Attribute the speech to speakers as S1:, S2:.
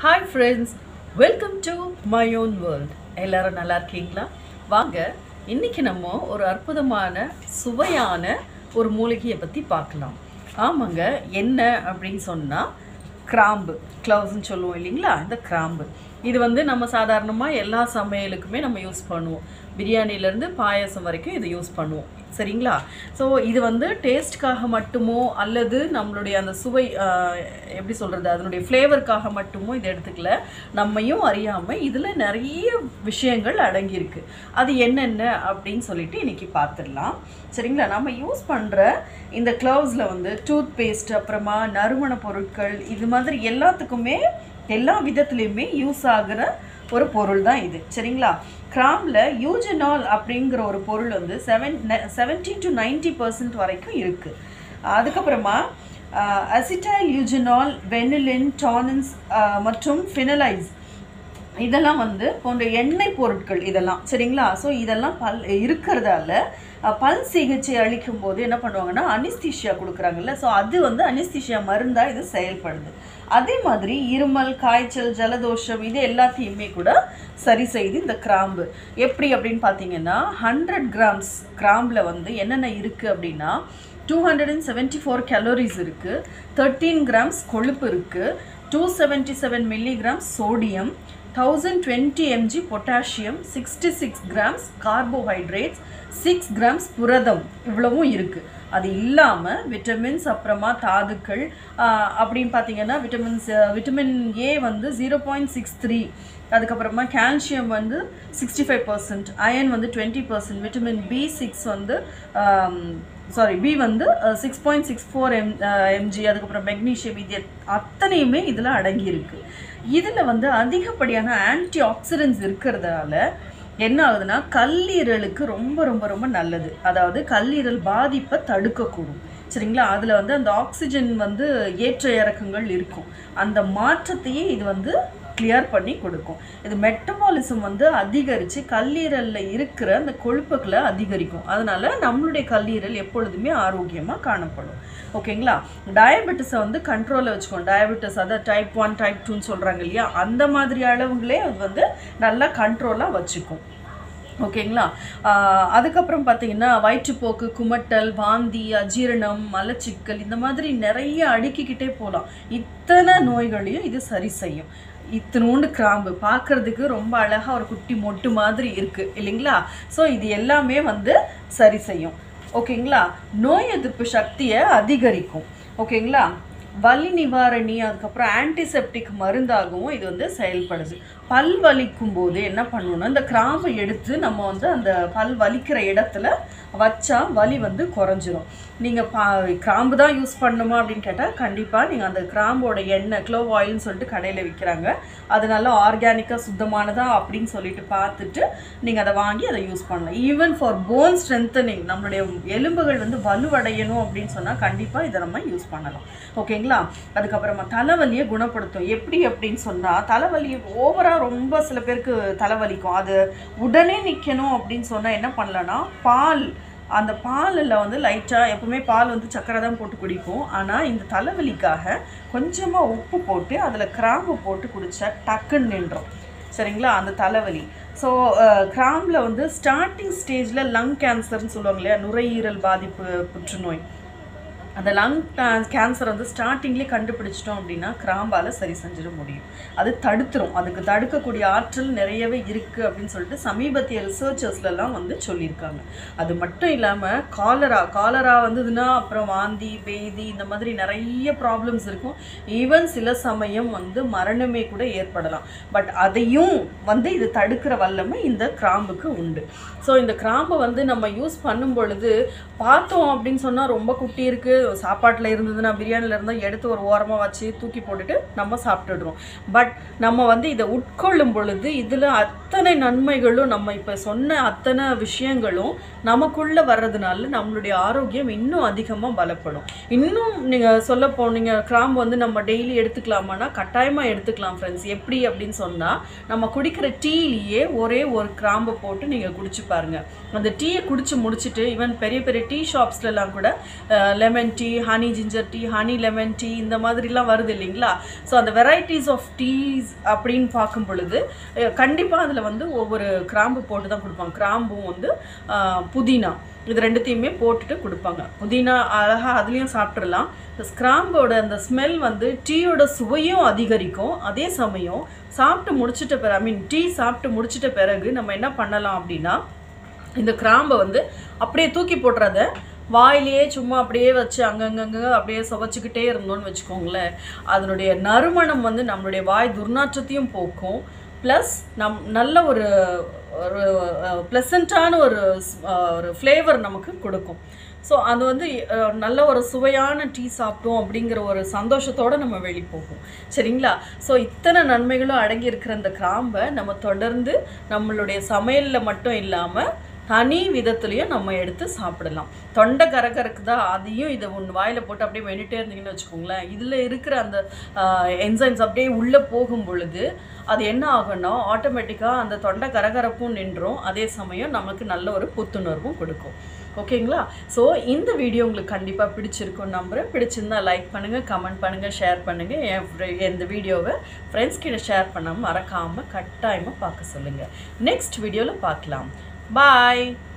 S1: hi friends welcome to my own world எல்லாரும் நல்லா இருக்கீங்களா வாங்க இன்னைக்கு நம்ம ஒரு அற்புதமான சுவையான ஒரு மூலிகையை பற்றி பார்க்கலாம் ஆமாங்க என்ன அப்படின்னு சொன்னால் கிராம்பு க்ளவுஸ்ன்னு சொல்லுவோம் இல்லைங்களா இந்த கிராம்பு இது வந்து நம்ம சாதாரணமாக எல்லா சமையலுக்குமே நம்ம யூஸ் பண்ணுவோம் பிரியாணிலேருந்து பாயாசம் வரைக்கும் இதை யூஸ் பண்ணுவோம் சரிங்களா ஸோ இது வந்து டேஸ்ட்காக மட்டுமோ அல்லது நம்மளுடைய அந்த சுவை ஆஹ், எப்படி சொல்கிறது அதனுடைய ஃப்ளேவருக்காக மட்டுமோ இதை எடுத்துக்கல நம்மையும் அறியாமல் இதில் நிறைய விஷயங்கள் அடங்கியிருக்கு அது என்னென்ன அப்படின்னு சொல்லிட்டு இன்னைக்கு பார்த்துடலாம் சரிங்களா நம்ம யூஸ் பண்ணுற இந்த க்ளவுஸில் வந்து டூத் பேஸ்ட் அப்புறமா நறுமண பொருட்கள் இது மாதிரி எல்லாத்துக்குமே எல்லா விதத்துலேயுமே யூஸ் ஆகுற ஒரு பொருள் தான் இது சரிங்களா கிராமில் யூஜனால் அப்படிங்கிற ஒரு பொருள் வந்து seven seventeen to ninety percent வரைக்கும் இருக்குது அதுக்கப்புறமா அசிட்டைல் யூஜனால் வெனிலின் டானின்ஸ் மற்றும் ஃபினலைஸ் இதெல்லாம் வந்து போன்ற எண்ணெய் பொருட்கள் இதெல்லாம் சரிங்களா ஸோ இதெல்லாம் பல் இருக்கிறதால அஹ், பல் சிகிச்சை அளிக்கும் போது என்ன பண்ணுவாங்கன்னா அனிஸ்தீஷியா கொடுக்குறாங்கல்ல ஸோ அது வந்து அனிஸ்தீஷியா மருந்தாக இது செயல்படுது அதே மாதிரி இருமல் காய்ச்சல் ஜலதோஷம் இது எல்லாத்தையுமே கூட சரி செய்து இந்த கிராம்பு எப்படி அப்படின்னு பார்த்தீங்கன்னா ஹண்ட்ரட் கிராம்ஸ் கிராம்பில் வந்து என்னென்ன இருக்குது அப்படின்னா two hundred and seventy four calories இருக்குது தேர்ட்டீன் கிராம்ஸ் கொழுப்பு இருக்குது two seventy seven milligram sodium thousand twenty mg potassium sixty six grams carbohydrates six grams புரதம் இவ்வளவும் இருக்குது அது இல்லாமல் விட்டமின்ஸ் அப்புறமா தாதுக்கள் ஆஹ், அப்படின்னு பார்த்தீங்கன்னா விட்டமின்ஸ் விட்டமின் ஏ வந்து ஜீரோ பாயிண்ட் சிக்ஸ் த்ரீ அதுக்கப்புறமா கால்சியம் வந்து சிக்ஸ்டி ஃபைவ் பர்சன்ட் அயன் வந்து twenty percent vitamin B six வந்து சாரி பி வந்து six point six four M mg அதுக்கப்புறம் மெக்னீஷியம் இது அத்தனையுமே இதில் அடங்கியிருக்கு இதில் வந்து அதிகப்படியான ஆன்டி ஆக்சிடென்ட்ஸ் இருக்கிறதால என்ன ஆகுதுன்னா கல்லீரலுக்கு ரொம்ப ரொம்ப ரொம்ப நல்லது அதாவது கல்லீரல் பாதிப்பை தடுக்கக்கூடும் சரிங்களா அதில் வந்து அந்த ஆக்சிஜன் வந்து ஏற்ற இறக்கங்கள் இருக்கும் அந்த மாற்றத்தையே இது வந்து கிளியர் பண்ணி கொடுக்கும் இது மெட்டபாலிசம் வந்து அதிகரித்து கல்லீரலில் இருக்கிற அந்த கொழுப்புகளை அதிகரிக்கும் அதனால நம்மளுடைய கல்லீரல் எப்பொழுதுமே ஆரோக்கியமாக காணப்படும் ஓகேங்களா டயபெட்டிஸை வந்து கண்ட்ரோலில் வச்சுக்கோங்க டயபெட்டிஸ் அதாவது டைப் ஒன் டைப் டூன்னு சொல்கிறாங்க இல்லையா அந்த மாதிரி அளவுங்களே அது வந்து நல்லா கண்ட்ரோலாக வச்சுக்கும் ஓகேங்களா ஆஹ் அதுக்கப்புறம் பார்த்தீங்கன்னா வயிற்றுப்போக்கு குமட்டல் வாந்தி அஜீரணம் மலச்சிக்கல் இந்த மாதிரி நிறைய அடுக்கிக்கிட்டே போகலாம் இத்தனை நோய்களையும் இது சரி செய்யும் இத்தினோண்டு கிராம்பு பார்க்கறதுக்கு ரொம்ப அழகாக ஒரு குட்டி மொட்டு மாதிரி இருக்குது இல்லைங்களா ஸோ இது எல்லாமே வந்து சரி செய்யும் ஓகேங்களா நோய் எதிர்ப்பு சக்தியை அதிகரிக்கும் ஓகேங்களா வலி நிவாரணி அதுக்கப்புறம் ஆன்டிசெப்டிக் மருந்தாகவும் இது வந்து செயல்படுது பல் வலிக்கும் போது என்ன பண்ணணும்னா இந்த கிராம்பை எடுத்து நம்ம வந்து அந்த பல் வலிக்கிற இடத்துல வச்சா வலி வந்து குறைஞ்சிரும் நீங்கள் பா கிராம்பு தான் யூஸ் பண்ணணுமா அப்படின்னு கேட்டால் கண்டிப்பாக நீங்கள் அந்த கிராம்போட எண்ணெய் க்ளோவ் ஆயில்னு சொல்லிட்டு கடையில் விற்கிறாங்க அது நல்லா ஆர்கானிக்காக சுத்தமானதா அப்படின்னு சொல்லிட்டு பார்த்துட்டு நீங்கள் அதை வாங்கி அதை யூஸ் பண்ணலாம் ஈவன் ஃபார் போன் ஸ்ட்ரென்தனிங் நம்மளுடைய எலும்புகள் வந்து வலுவடையணும் அப்படின்னு சொன்னால் கண்டிப்பாக இதை நம்ம யூஸ் பண்ணலாம் ஓகேங்களா அதுக்கப்புறமா தலைவலியை குணப்படுத்தும் எப்படி அப்படின்னு சொன்னால் தலைவலி ஓவராக ரொம்ப சில பேருக்கு தலைவலிக்கும் அது உடனே நிற்கணும் அப்படின்னு சொன்னால் என்ன பண்ணலான்னா பால் அந்த பாலில் வந்து லைட்டாக எப்பவுமே பால் வந்து சக்கரை தான் போட்டு குடிப்போம் ஆனால் இந்த தலைவலிக்காக கொஞ்சமாக உப்பு போட்டு அதில் கிராம்பு போட்டு குடித்தா டக்குன்னு நின்றோம் சரிங்களா அந்த தலைவலி ஸோ கிராம்பில் வந்து ஸ்டார்டிங் ஸ்டேஜில் லங் கேன்சர்னு சொல்லுவாங்க இல்லையா நுரையீரல் பாதிப்பு புற்றுநோய் அந்த லங் கேன்சர் வந்து ஸ்டார்டிங்லேயே கண்டுபிடிச்சிட்டோம் அப்படின்னா கிராம்பால் சரி செஞ்சிட முடியும் அது தடுத்துரும் அதுக்கு தடுக்கக்கூடிய ஆற்றல் நிறையவே இருக்குது அப்படின்னு சொல்லிட்டு சமீபத்திய ரிசர்ச்சர்ஸ்லலாம் வந்து சொல்லியிருக்காங்க அது மட்டும் இல்லாமல் காலரா காலரா வந்ததுன்னா அப்புறம் வாந்தி பேதி இந்த மாதிரி நிறைய ப்ராப்ளம்ஸ் இருக்கும் ஈவன் சில சமயம் வந்து மரணமே கூட ஏற்படலாம் பட் அதையும் வந்து இது தடுக்கிற வல்லமை இந்த கிராம்புக்கு உண்டு ஸோ இந்த கிராம்பை வந்து நம்ம யூஸ் பண்ணும் பொழுது பார்த்தோம் அப்படின்னு சொன்னால் ரொம்ப குட்டி இருக்குது சாப்பாட்டில் இருந்ததுன்னா பிரியாணியில் இருந்தால் எடுத்து ஒரு ஓரமாக வச்சு தூக்கி போட்டுட்டு நம்ம சாப்பிட்டுடுறோம் பட் நம்ம வந்து இதை உட்கொள்ளும் பொழுது இதில் அத்தனை நன்மைகளும் நம்ம இப்போ சொன்ன அத்தனை விஷயங்களும் நமக்குள்ளே வர்றதுனால நம்மளுடைய ஆரோக்கியம் இன்னும் அதிகமாக பலப்படும் இன்னும் நீங்கள் சொல்ல போனீங்க கிராம்பு வந்து நம்ம டெய்லி எடுத்துக்கலாமான்னா கட்டாயமாக எடுத்துக்கலாம் ஃப்ரெண்ட்ஸ் எப்படி அப்படின்னு சொன்னால் நம்ம குடிக்கிற டீலேயே ஒரே ஒரு கிராம்பை போட்டு நீங்கள் குடிச்சு பாருங்க அந்த டீயை குடிச்சு முடிச்சுட்டு ஈவன் பெரிய பெரிய டீ ஷாப்ஸ்லலாம் கூட lemon tea honey ginger tea honey lemon tea இந்த மாதிரிலாம் வருது இல்லைங்களா ஸோ அந்த வெரைட்டிஸ் ஆஃப் டீஸ் அப்படின்னு பார்க்கும் பொழுது கண்டிப்பாக அதில் வந்து ஒவ்வொரு கிராம்பு போட்டு தான் கொடுப்பாங்க கிராம்பும் வந்து அஹ், புதினா இது ரெண்டுத்தையுமே போட்டுட்டு கொடுப்பாங்க புதினா அழகாக அதுலேயும் சாப்பிட்றலாம் இந்த ஸ்கிராம்போட அந்த ஸ்மெல் வந்து டீயோட சுவையும் அதிகரிக்கும் அதே சமயம் சாப்பிட்டு முடிச்சிட்ட பிறகு ஐ மீன் டீ சாப்பிட்டு முடிச்சிட்ட பிறகு நம்ம என்ன பண்ணலாம் அப்படின்னா இந்த கிராம்பை வந்து அப்படியே தூக்கி போட்டுறத வாயிலேயே சும்மா அப்படியே வச்சு அங்கங்கங்க அப்படியே சுவைச்சிக்கிட்டே இருந்தோம்னு வச்சுக்கோங்களேன் அதனுடைய நறுமணம் வந்து நம்மளுடைய வாய் துர்நாற்றத்தையும் போக்கும் ப்ளஸ் நம் நல்ல ஒரு ஒரு ப்ளசண்ட்டான ஒரு ஸ்- அஹ், ஒரு ஃப்ளேவர் நமக்கு கொடுக்கும் ஸோ அது வந்து அஹ், நல்ல ஒரு சுவையான டீ சாப்பிட்டோம் அப்படிங்கிற ஒரு சந்தோஷத்தோடு நம்ம வெளி போகும் சரிங்களா ஸோ இத்தனை நன்மைகளும் அடங்கி இருக்கிற அந்த கிராம்பை நம்ம தொடர்ந்து நம்மளுடைய சமையலில் மட்டும் இல்லாமல் தனி விதத்துலேயும் நம்ம எடுத்து சாப்பிடலாம் தொண்டை கரகரக்கு தான் அதையும் இதை ஒன்று வாயில் போட்டு அப்படியே மென்னுட்டே இருந்தீங்கன்னு வச்சுக்கோங்களேன் இதில் இருக்கிற அந்த என்சைம்ஸ் அப்படியே உள்ளே போகும் பொழுது அது என்ன ஆகும்னா ஆட்டோமேட்டிக்காக அந்த தொண்டை கரகரப்பும் நின்றும் அதே சமயம் நமக்கு நல்ல ஒரு புத்துணர்வும் கொடுக்கும் ஓகேங்களா ஸோ இந்த வீடியோ உங்களுக்கு கண்டிப்பாக பிடிச்சிருக்கும் நம்புறேன் பிடிச்சிருந்தா லைக் பண்ணுங்கள் கமெண்ட் பண்ணுங்கள் ஷேர் பண்ணுங்கள் என் fri- இந்த வீடியோவை ஃப்ரெண்ட்ஸ் கிட்ட ஷேர் பண்ணாமல் மறக்காமல் கட்டாயமாக பார்க்க சொல்லுங்கள் நெக்ஸ்ட் வீடியோவில் பார்க்கலாம் பாய்